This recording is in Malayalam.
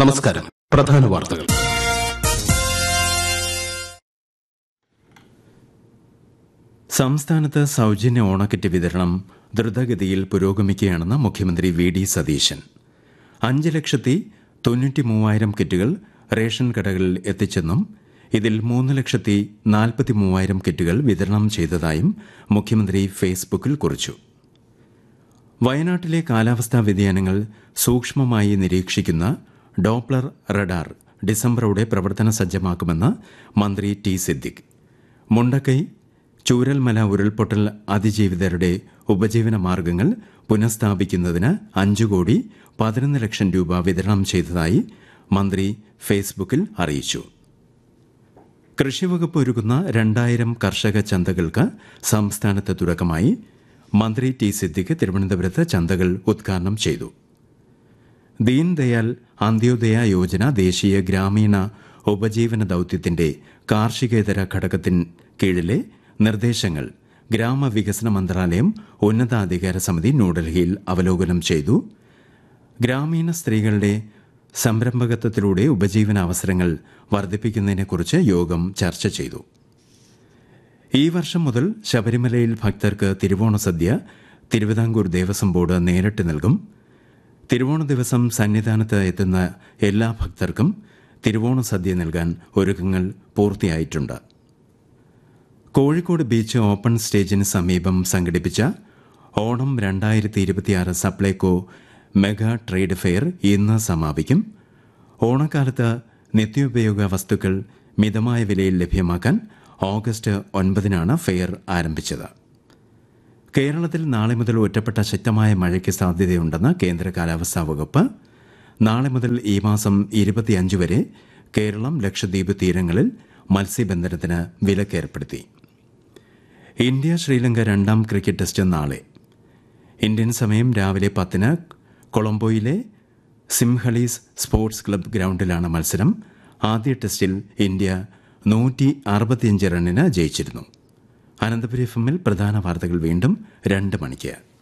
നമസ്കാരം പ്രധാന വാർത്തകൾ സംസ്ഥാനത്ത് സൗജന്യ ഓണക്കിറ്റ് വിതരണം ദ്രുതഗതിയിൽ പുരോഗമിക്കുകയാണെന്ന് മുഖ്യമന്ത്രി വി ഡി സതീശൻ അഞ്ച് ലക്ഷത്തി തൊണ്ണൂറ്റി മൂവായിരം കിറ്റുകൾ റേഷൻ കടകളിൽ എത്തിച്ചെന്നും ഇതിൽ മൂന്ന് ലക്ഷത്തി നാൽപ്പത്തി മൂവായിരം കിറ്റുകൾ വിതരണം ചെയ്തതായും മുഖ്യമന്ത്രി ഫേസ്ബുക്കിൽ കുറിച്ചു വയനാട്ടിലെ കാലാവസ്ഥാ വ്യതിയാനങ്ങൾ സൂക്ഷ്മമായി നിരീക്ഷിക്കുന്ന ഡോപ്ലർ റഡാർ ഡിസംബറോടെ പ്രവർത്തന സജ്ജമാക്കുമെന്ന് മന്ത്രി ടി സിദ്ദിഖ് മുണ്ടക്കൈ ചൂരൽമല ഉരുൾപൊട്ടൽ അതിജീവിതരുടെ ഉപജീവന മാർഗങ്ങൾ പുനഃസ്ഥാപിക്കുന്നതിന് അഞ്ചു കോടി പതിനൊന്ന് ലക്ഷം രൂപ വിതരണം ചെയ്തതായി മന്ത്രി ഫേസ്ബുക്കിൽ അറിയിച്ചു കൃഷിവകുപ്പ് ഒരുക്കുന്ന രണ്ടായിരം കർഷക ചന്തകൾക്ക് സംസ്ഥാനത്ത് തുടക്കമായി മന്ത്രി ടി സിദ്ദിഖ് തിരുവനന്തപുരത്ത് ചന്തകൾ ഉദ്ഘാടനം ചെയ്തു ദീൻ ദയാൽ അന്ത്യോദയ യോജന ദേശീയ ഗ്രാമീണ ഉപജീവന ദൌത്യത്തിന്റെ കാർഷികേതര ഘടകത്തിന് കീഴിലെ നിർദ്ദേശങ്ങൾ ഗ്രാമവികസന മന്ത്രാലയം ഉന്നതാധികാര സമിതി ന്യൂഡൽഹിയിൽ അവലോകനം ചെയ്തു ഗ്രാമീണ സ്ത്രീകളുടെ സംരംഭകത്വത്തിലൂടെ ഉപജീവന അവസരങ്ങൾ വർദ്ധിപ്പിക്കുന്നതിനെക്കുറിച്ച് യോഗം ചർച്ച ചെയ്തു ഈ വർഷം മുതൽ ശബരിമലയിൽ ഭക്തർക്ക് തിരുവോണ സദ്യ തിരുവിതാംകൂർ ദേവസ്വം ബോർഡ് നേരിട്ട് നൽകും തിരുവോണ ദിവസം സന്നിധാനത്ത് എത്തുന്ന എല്ലാ ഭക്തർക്കും തിരുവോണ സദ്യ നൽകാൻ ഒരുക്കങ്ങൾ പൂർത്തിയായിട്ടുണ്ട് കോഴിക്കോട് ബീച്ച് ഓപ്പൺ സ്റ്റേജിന് സമീപം സംഘടിപ്പിച്ച ഓണം രണ്ടായിരത്തി ഇരുപത്തിയാറ് സപ്ലൈകോ മെഗാ ട്രേഡ് ഫെയർ ഇന്ന് സമാപിക്കും ഓണക്കാലത്ത് നിത്യോപയോഗ വസ്തുക്കൾ മിതമായ വിലയിൽ ലഭ്യമാക്കാൻ ഓഗസ്റ്റ് ഒൻപതിനാണ് ഫെയർ ആരംഭിച്ചത് കേരളത്തിൽ നാളെ മുതൽ ഒറ്റപ്പെട്ട ശക്തമായ മഴയ്ക്ക് സാധ്യതയുണ്ടെന്ന് കേന്ദ്ര കാലാവസ്ഥാ വകുപ്പ് നാളെ മുതൽ ഈ മാസം ഇരുപത്തിയഞ്ച് വരെ കേരളം ലക്ഷദ്വീപ് തീരങ്ങളിൽ മത്സ്യബന്ധനത്തിന് വിലക്കേർപ്പെടുത്തി ഇന്ത്യ ശ്രീലങ്ക രണ്ടാം ക്രിക്കറ്റ് ടെസ്റ്റ് നാളെ ഇന്ത്യൻ സമയം രാവിലെ പത്തിന് കൊളംബോയിലെ സിംഹളീസ് സ്പോർട്സ് ക്ലബ് ഗ്രൗണ്ടിലാണ് മത്സരം ആദ്യ ടെസ്റ്റിൽ ഇന്ത്യ നൂറ്റി അറുപത്തിയഞ്ച് റണ്ണിന് ജയിച്ചിരുന്നു അനന്തപുരി എഫ് എമ്മിൽ പ്രധാന വാർത്തകൾ വീണ്ടും രണ്ട് മണിക്ക്